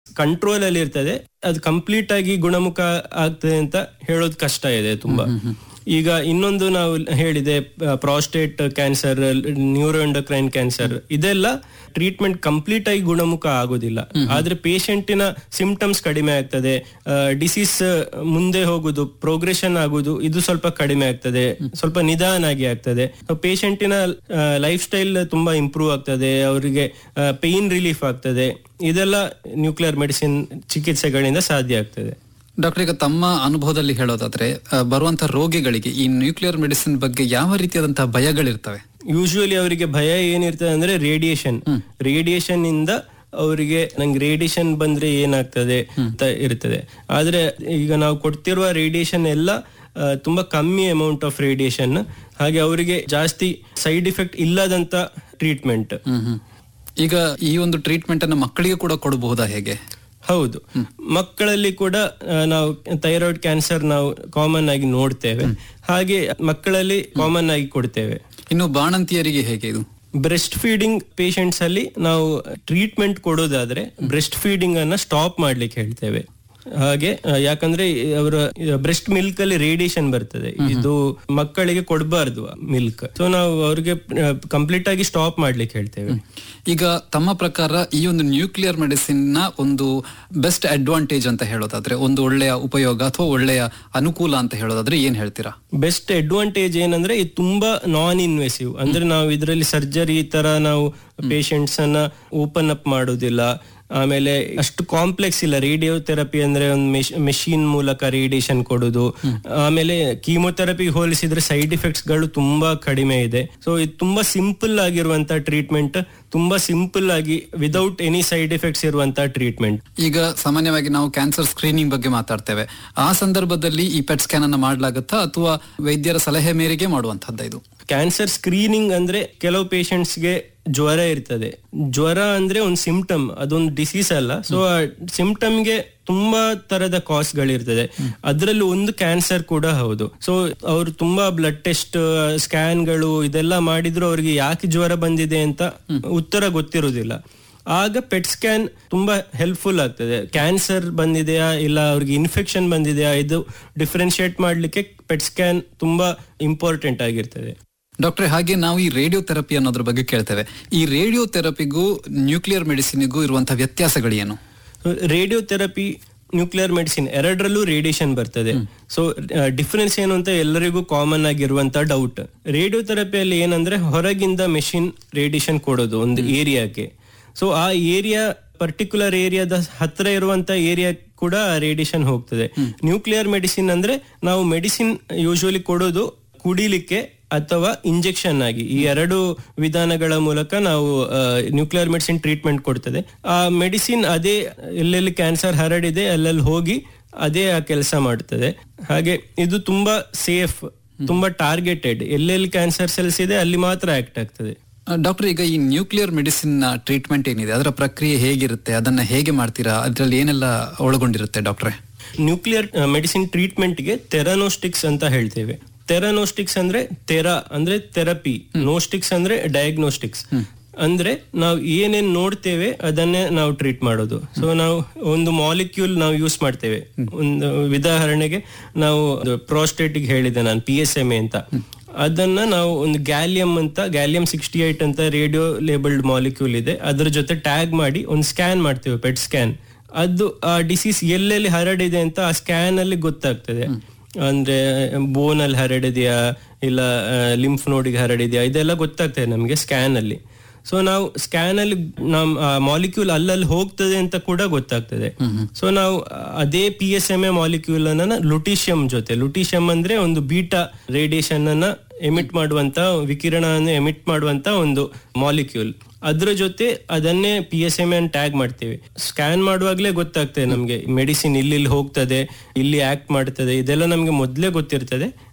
Control ಅಲ್ಲಿ ಇರ್ತದೆ ಅದು ಕಂಪ್ಲೀಟ್ ಆಗಿ ಗುಣಮುಖ ಆಗ್ತದೆ ಅಂತ ಹೇಳೋದು ಕಷ್ಟ ಇದೆ ತುಂಬಾ ಈಗ ಇನ್ನೊಂದು ನಾವು ಹೇಳಿದೆ ಪ್ರಾಸ್ಟೇಟ್ ಕ್ಯಾನ್ಸರ್ ನ್ಯೂರೋಎಂಡೋಕ್ರೈನ್ ಕ್ಯಾನ್ಸರ್ ಇದೆಲ್ಲ ಟ್ರೀಟ್ಮೆಂಟ್ ಕಂಪ್ಲೀಟ್ ಆಗಿ ಗುಣಮುಖ ಆಗೋದಿಲ್ಲ ಆದ್ರೆ ಪೇಷಂಟಿನ ಸಿಂಪ್ಟಮ್ಸ್ ಕಡಿಮೆ ಆಗ್ತದೆ ಡಿಸೀಸ್ ಮುಂದೆ ಹೋಗುದು ಪ್ರೋಗ್ರೆಷನ್ ಆಗುದು ಇದು ಸ್ವಲ್ಪ ಕಡಿಮೆ ಆಗ್ತದೆ ಸ್ವಲ್ಪ ನಿಧಾನಾಗಿ ಆಗ್ತದೆ ಪೇಷಂಟಿನ ಲೈಫ್ ಸ್ಟೈಲ್ ತುಂಬಾ ಇಂಪ್ರೂವ್ ಆಗ್ತದೆ ಅವರಿಗೆ ಪೇನ್ ರಿಲೀಫ್ ಆಗ್ತದೆ ಇದೆಲ್ಲ ನ್ಯೂಕ್ಲಿಯರ್ ಮೆಡಿಸಿನ್ ಚಿಕಿತ್ಸೆಗಳಿಂದ ಸಾಧ್ಯ ಆಗ್ತದೆ ಡಾಕ್ಟರ್ ಈಗ ತಮ್ಮ ಅನುಭವದಲ್ಲಿ ಹೇಳೋದಾದ್ರೆ ಆ, ಬರುವಂತಹ ರೋಗಿಗಳಿಗೆ ಈ ನ್ಯೂಕ್ಲಿಯರ್ ಮೆಡಿಸಿನ್ ಬಗ್ಗೆ ಯಾವ ರೀತಿಯಾದಂತಹ ಭಯಗಳಿರ್ತವೆ ಯೂಶುವಲಿ ಅವರಿಗೆ ಭಯ ಏನಿರ್ತದೆ ಅಂದ್ರೆ ರೇಡಿಯೇಷನ್ ರೇಡಿಯೇಷನ್ ಇಂದ ಅವರಿಗೆ ನಂಗೆ ರೇಡಿಯೇಷನ್ ಬಂದ್ರೆ ಏನಾಗ್ತದೆ ಅಂತ ಇರ್ತದೆ ಆದ್ರೆ ಈಗ ನಾವು ಕೊಡ್ತಿರುವ ರೇಡಿಯೇಷನ್ ಎಲ್ಲ ಆ, ತುಂಬಾ ಕಮ್ಮಿ ಅಮೌಂಟ್ ಆಫ್ ರೇಡಿಯೇಷನ್ ಹಾಗೆ ಅವರಿಗೆ ಜಾಸ್ತಿ ಸೈಡ್ ಇಫೆಕ್ಟ್ ಇಲ್ಲದಂತ ಟ್ರೀಟ್ಮೆಂಟ್ ಹ್ಮ್ ಹ್ಮ್. ಈಗ ಈ ಒಂದು ಟ್ರೀಟ್ಮೆಂಟ್ ಅನ್ನು ಮಕ್ಕಳಿಗೆ ಕೂಡ ಕೊಡಬಹುದಾ ಹೇಗೆ ಹೌದು ಮಕ್ಕಳಲ್ಲಿ ಕೂಡ ಆ, ನಾವು ಥೈರಾಯ್ಡ್ ಕ್ಯಾನ್ಸರ್ ನಾವು ಕಾಮನ್ ಆಗಿ ನೋಡ್ತೇವೆ ಹಾಗೆ ಮಕ್ಕಳಲ್ಲಿ ಕಾಮನ್ ಆಗಿ ಕೊಡ್ತೇವೆ ಇನ್ನು ಬಾಣಂತಿಯರಿಗೆ ಹೇಗೆ ಇದು ಬ್ರೆಸ್ಟ್ ಫೀಡಿಂಗ್ ಪೇಷಂಟ್ಸ್ ಅಲ್ಲಿ ನಾವು ಟ್ರೀಟ್ಮೆಂಟ್ ಕೊಡೋದಾದ್ರೆ ಬ್ರೆಸ್ಟ್ ಫೀಡಿಂಗ್ ಅನ್ನ ಸ್ಟಾಪ್ ಮಾಡ್ಲಿಕ್ಕೆ ಹೇಳ್ತೇವೆ ಹಾಗೆ ಆ, ಯಾಕಂದ್ರೆ ಅವರ ಬ್ರೆಸ್ಟ್ ಮಿಲ್ಕ್ ಅಲ್ಲಿ ರೇಡಿಯೇಷನ್ ಬರ್ತದೆ ಇದು ಮಕ್ಕಳಿಗೆ ಕೊಡಬಾರ್ದು ಮಿಲ್ಕ್ ಸೊ ನಾವು ಅವ್ರಿಗೆ ಕಂಪ್ಲೀಟ್ ಆಗಿ ಸ್ಟಾಪ್ ಮಾಡ್ಲಿಕ್ಕೆ ಹೇಳ್ತೇವೆ ಈಗ ತಮ್ಮ ಪ್ರಕಾರ ಈ ಒಂದು ನ್ಯೂಕ್ಲಿಯರ್ ಮೆಡಿಸಿನ್ ನ ಒಂದು ಬೆಸ್ಟ್ ಅಡ್ವಾಂಟೇಜ್ ಅಂತ ಹೇಳೋದಾದ್ರೆ ಒಂದು ಒಳ್ಳೆಯ ಉಪಯೋಗ ಅಥವಾ ಒಳ್ಳೆಯ ಅನುಕೂಲ ಅಂತ ಹೇಳೋದಾದ್ರೆ ಏನ್ ಹೇಳ್ತೀರಾ ಬೆಸ್ಟ್ ಅಡ್ವಾಂಟೇಜ್ ಏನಂದ್ರೆ ಇದು ತುಂಬಾ ನಾನ್ ಇನ್ವೆಸಿವ್ ಅಂದ್ರೆ ನಾವು ಇದರಲ್ಲಿ ಸರ್ಜರಿ ತರ ನಾವು ಪೇಷಂಟ್ಸ್ ಅನ್ನ ಓಪನ್ ಅಪ್ ಮಾಡೋದಿಲ್ಲ ಆಮೇಲೆ ಅಷ್ಟು ಕಾಂಪ್ಲೆಕ್ಸ್ ಇಲ್ಲ ರೇಡಿಯೋ ಥೆರಪಿ ಅಂದ್ರೆ ಒಂದು ಮೆಷಿನ್ ಮೂಲಕ ರೇಡಿಯೇಷನ್ ಕೊಡುದು ಆಮೇಲೆ ಕೀಮೊಥೆರಪಿ ಹೋಲಿಸಿದ್ರೆ ಸೈಡ್ ಎಫೆಕ್ಟ್ಸ್ ಗಳು ತುಂಬಾ ಕಡಿಮೆ ಇದೆ ಸೊ ಇದು ತುಂಬಾ ಸಿಂಪಲ್ ಆಗಿರುವಂತ ಟ್ರೀಟ್ಮೆಂಟ್ ತುಂಬಾ ಸಿಂಪಲ್ ಆಗಿ ವಿದೌಟ್ ಎನಿ ಸೈಡ್ ಎಫೆಕ್ಟ್ಸ್ ಇರುವಂತ ಟ್ರೀಟ್ಮೆಂಟ್ ಈಗ ಸಾಮಾನ್ಯವಾಗಿ ನಾವು ಕ್ಯಾನ್ಸರ್ ಸ್ಕ್ರೀನಿಂಗ್ ಬಗ್ಗೆ ಮಾತಾಡ್ತೇವೆ ಆ ಸಂದರ್ಭದಲ್ಲಿ ಈ ಪೆಟ್ ಸ್ಕ್ಯಾನ್ ಅನ್ನ ಮಾಡಲಾಗುತ್ತಾ ಅಥವಾ ವೈದ್ಯರ ಸಲಹೆ ಮೇರೆಗೆ ಮಾಡುವಂತಹದ್ದ ಇದು ಕ್ಯಾನ್ಸರ್ ಸ್ಕ್ರೀನಿಂಗ್ ಅಂದ್ರೆ ಕೆಲವು patients ಗೆ ಜ್ವರ ಇರ್ತದೆ ಜ್ವರ ಅಂದ್ರೆ ಒಂದು ಸಿಂಪ್ಟಮ್ ಅದೊಂದು ಡಿಸೀಸ್ ಅಲ್ಲ ಸೊ ಆ symptom ಗೆ ತುಂಬಾ ತರದ ಕಾಸ್ ಗಳಿರ್ತದೆ ಅದರಲ್ಲಿ ಒಂದು ಕ್ಯಾನ್ಸರ್ ಕೂಡ ಹೌದು ಸೊ ಅವರು ತುಂಬಾ ಬ್ಲಡ್ ಟೆಸ್ಟ್ ಸ್ಕ್ಯಾನ್ಗಳು ಇದೆಲ್ಲ ಮಾಡಿದ್ರು ಅವ್ರಿಗೆ ಯಾಕೆ ಜ್ವರ ಬಂದಿದೆ ಅಂತ ಉತ್ತರ ಗೊತ್ತಿರುವುದಿಲ್ಲ ಆಗ ಪೆಟ್ ಸ್ಕ್ಯಾನ್ ತುಂಬಾ ಹೆಲ್ಪ್ಫುಲ್ ಆಗ್ತದೆ ಕ್ಯಾನ್ಸರ್ ಬಂದಿದೆಯಾ ಇಲ್ಲ ಅವ್ರಿಗೆ ಇನ್ಫೆಕ್ಷನ್ ಬಂದಿದೆಯಾ ಇದು ಡಿಫ್ರೆನ್ಶಿಯೇಟ್ ಮಾಡ್ಲಿಕ್ಕೆ ಪೆಟ್ ಸ್ಕ್ಯಾನ್ ತುಂಬಾ ಇಂಪಾರ್ಟೆಂಟ್ ಆಗಿರ್ತದೆ ಡಾಕ್ಟ್ರೆ ಹಾಗೆ ನಾವು ಈ ರೇಡಿಯೋ ಥೆರಪಿ ಅನ್ನೋದ್ರ ಬಗ್ಗೆ ಕೇಳ್ತೇವೆ ಈ ರೇಡಿಯೋ ಥೆರಪಿಗೂ ನ್ಯೂಕ್ಲಿಯರ್ ಮೆಡಿಸಿನ್ಗೂ ಇರುವಂತಹ ವ್ಯತ್ಯಾಸಗಳೇನು ರೇಡಿಯೋ ಥೆರಪಿ ನ್ಯೂಕ್ಲಿಯರ್ ಮೆಡಿಸಿನ್ ಎರಡರಲ್ಲೂ ರೇಡಿಯೇಷನ್ ಬರ್ತದೆ ಸೊ ಡಿಫರೆನ್ಸ್ ಏನು ಅಂತ ಎಲ್ಲರಿಗೂ ಕಾಮನ್ ಆಗಿರುವಂತ ಡೌಟ್ ರೇಡಿಯೋ ಥೆರಪಿಯಲ್ಲಿ ಏನಂದ್ರೆ ಹೊರಗಿಂದ ಮೆಷಿನ್ ರೇಡಿಯೇಷನ್ ಕೊಡೋದು ಒಂದು ಏರಿಯಾಕ್ಕೆ ಸೊ ಆ ಏರಿಯಾ ಪರ್ಟಿಕ್ಯುಲರ್ ಏರಿಯಾದ ಹತ್ರ ಇರುವಂತ ಏರಿಯಾ ಕೂಡ ರೇಡಿಯೇಷನ್ ಹೋಗ್ತದೆ ನ್ಯೂಕ್ಲಿಯರ್ ಮೆಡಿಸಿನ್ ಅಂದ್ರೆ ನಾವು ಮೆಡಿಸಿನ್ ಯೂಶುವಲಿ ಕೊಡೋದು ಕುಡಿಲಿಕ್ಕೆ ಅಥವಾ ಇಂಜೆಕ್ಷನ್ ಆಗಿ ಈ ಎರಡು ವಿಧಾನಗಳ ಮೂಲಕ ನಾವು ನ್ಯೂಕ್ಲಿಯರ್ ಮೆಡಿಸಿನ್ ಟ್ರೀಟ್ಮೆಂಟ್ ಕೊಡ್ತದೆ ಆ ಮೆಡಿಸಿನ್ ಅದೇ ಎಲ್ಲೆಲ್ಲಿ ಕ್ಯಾನ್ಸರ್ ಹರಡಿದೆ ಅಲ್ಲಲ್ಲಿ ಹೋಗಿ ಅದೇ ಆ ಕೆಲಸ ಮಾಡ್ತದೆ ಹಾಗೆ ಇದು ತುಂಬಾ ಸೇಫ್ ತುಂಬಾ ಟಾರ್ಗೆಟೆಡ್ ಎಲ್ಲೆಲ್ಲಿ ಕ್ಯಾನ್ಸರ್ ಸೆಲ್ಸ್ ಇದೆ ಅಲ್ಲಿ ಮಾತ್ರ ಆಕ್ಟ್ ಆಗ್ತದೆ ಡಾಕ್ಟರ್ ಈಗ ಈ ನ್ಯೂಕ್ಲಿಯರ್ ಮೆಡಿಸಿನ್ ನ ಟ್ರೀಟ್ಮೆಂಟ್ ಏನಿದೆ ಅದರ ಪ್ರಕ್ರಿಯೆ ಹೇಗಿರುತ್ತೆ ಅದನ್ನ ಹೇಗೆ ಮಾಡ್ತೀರಾ ಅದರಲ್ಲಿ ಏನೆಲ್ಲ ಒಳಗೊಂಡಿರುತ್ತೆ ಡಾಕ್ಟ್ರೆ ನ್ಯೂಕ್ಲಿಯರ್ ಮೆಡಿಸಿನ್ ಟ್ರೀಟ್ಮೆಂಟ್ಗೆ ಥೆರನೋಸ್ಟಿಕ್ಸ್ ಅಂತ ಹೇಳ್ತೇವೆ ಥೆರನೋಸ್ಟಿಕ್ಸ್ ಅಂದ್ರೆ ಥೆರಾ ಅಂದ್ರೆ ಥೆರಪಿ ನೋಸ್ಟಿಕ್ಸ್ ಅಂದ್ರೆ ಡಯಾಗ್ನೋಸ್ಟಿಕ್ಸ್ ಅಂದ್ರೆ ನಾವು ಏನೇನ್ ನೋಡ್ತೇವೆ ಅದನ್ನೇ ನಾವು ಟ್ರೀಟ್ ಮಾಡೋದು ಸೊ ನಾವು ಒಂದು ಮಾಲಿಕ್ಯೂಲ್ ನಾವು ಯೂಸ್ ಮಾಡ್ತೇವೆ ಒಂದು ಉದಾಹರಣೆಗೆ ನಾವು ಪ್ರೋಸ್ಟೇಟಿಗೆ ಹೇಳಿದೆ ನಾನು ಪಿ ಎಸ್ ಎಮ್ ಎ ಅಂತ ಅದನ್ನ ನಾವು ಒಂದು ಗ್ಯಾಲಿಯಂ ಅಂತ ಗ್ಯಾಲಿಯಂ ಸಿಕ್ಸ್ಟಿ ಏಟ್ ಅಂತ ರೇಡಿಯೋ ಲೇಬಲ್ಡ್ ಮಾಲಿಕ್ಯೂಲ್ ಇದೆ ಅದ್ರ ಜೊತೆ ಟ್ಯಾಗ್ ಮಾಡಿ ಒಂದು ಸ್ಕ್ಯಾನ್ ಮಾಡ್ತೇವೆ ಪೆಟ್ ಸ್ಕ್ಯಾನ್ ಅದು ಆ ಡಿಸೀಸ್ ಎಲ್ಲೆಲ್ಲಿ ಹರಡಿದೆ ಅಂತ ಆ ಸ್ಕ್ಯಾನ್ ಅಲ್ಲಿ ಗೊತ್ತಾಗ್ತದೆ ಅಂದ್ರೆ ಬೋನ್ ಅಲ್ಲಿ ಹರಡಿದೆಯಾ ಇಲ್ಲ ಲಿಂಫ್ ನೋಡಿಗೆ ಹರಡಿದೆಯಾ ಇದೆಲ್ಲ ಗೊತ್ತಾಗ್ತದೆ ನಮಗೆ ಸ್ಕ್ಯಾನ್ ಅಲ್ಲಿ ಸೊ ನಾವು ಸ್ಕ್ಯಾನ್ ಅಲ್ಲಿ ನಮ್ ಮಾಲಿಕ್ಯೂಲ್ ಅಲ್ಲಲ್ಲಿ ಹೋಗ್ತದೆ ಅಂತ ಕೂಡ ಗೊತ್ತಾಗ್ತದೆ ಸೊ ನಾವು ಅದೇ P S M A molecule ಅನ್ನ ಲುಟಿಷಿಯಂ ಜೊತೆ ಲುಟಿಷಿಯಂ ಅಂದ್ರೆ ಒಂದು ಬೀಟಾ ರೇಡಿಯೇಷನ್ ಅನ್ನ ಎಮಿಟ್ ಮಾಡುವಂತ ವಿಕಿರಣವನ್ನು ಎಮಿಟ್ ಮಾಡುವಂತ ಒಂದು ಮಾಲಿಕ್ಯೂಲ್ ಅದ್ರ ಜೊತೆ ಅದನ್ನೇ P S M N tag ಮಾಡ್ತೇವೆ ಸ್ಕ್ಯಾನ್ ಮಾಡುವಾಗ್ಲೇ ಗೊತ್ತಾಗ್ತದೆ ನಮ್ಗೆ ಮೆಡಿಸಿನ್ ಇಲ್ಲಿ ಇಲ್ಲಿ ಹೋಗ್ತದೆ ಇಲ್ಲಿ ಆಕ್ಟ್ ಮಾಡ್ತದೆ ಇದೆಲ್ಲ ನಮ್ಗೆ ಮೊದ್ಲೇ ಗೊತ್ತಿರ್ತದೆ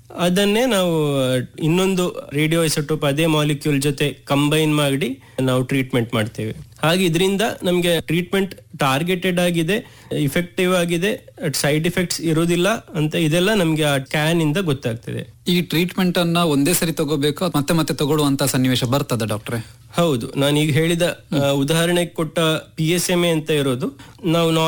ಅದನ್ನೇ ನಾವು ಇನ್ನೊಂದು ರೇಡಿಯೋ ಐಸೋಟೋಪ್ ಅದೇ ಮಾಲಿಕ್ಯೂಲ್ ಜೊತೆ ಕಂಬೈನ್ ಮಾಡಿ ನಾವು ಟ್ರೀಟ್ಮೆಂಟ್ ಮಾಡ್ತೇವೆ ಹಾಗೆ ಇದರಿಂದ ನಮಗೆ ಟ್ರೀಟ್ಮೆಂಟ್ ಟಾರ್ಗೆಟೆಡ್ ಆಗಿದೆ ಇಫೆಕ್ಟಿವ್ ಆಗಿದೆ ಸೈಡ್ ಎಫೆಕ್ಟ್ಸ್ ಇರೋದಿಲ್ಲ ಅಂತ ಇದೆಲ್ಲ ನಮಗೆ ಆ ಕ್ಯಾನ್ ಇಂದ ಗೊತ್ತಾಗ್ತದೆ ಈ ಟ್ರೀಟ್ಮೆಂಟ್ ಅನ್ನ ಒಂದೇ ಸರಿ ತಗೋಬೇಕು ಮತ್ತೆ ಮತ್ತೆ ತಗೊಳ್ಳುವಂತ ಸನ್ನಿವೇಶ ಬರ್ತದ ಡಾಕ್ಟ್ರೆ ಹೌದು ನಾನು ಈಗ ಹೇಳಿದ ಆ, ಉದಾಹರಣೆಗೆ ಕೊಟ್ಟ ಪಿ ಎಸ್ ಎಂ ಎ ಅಂತ ಇರೋದು ನಾವು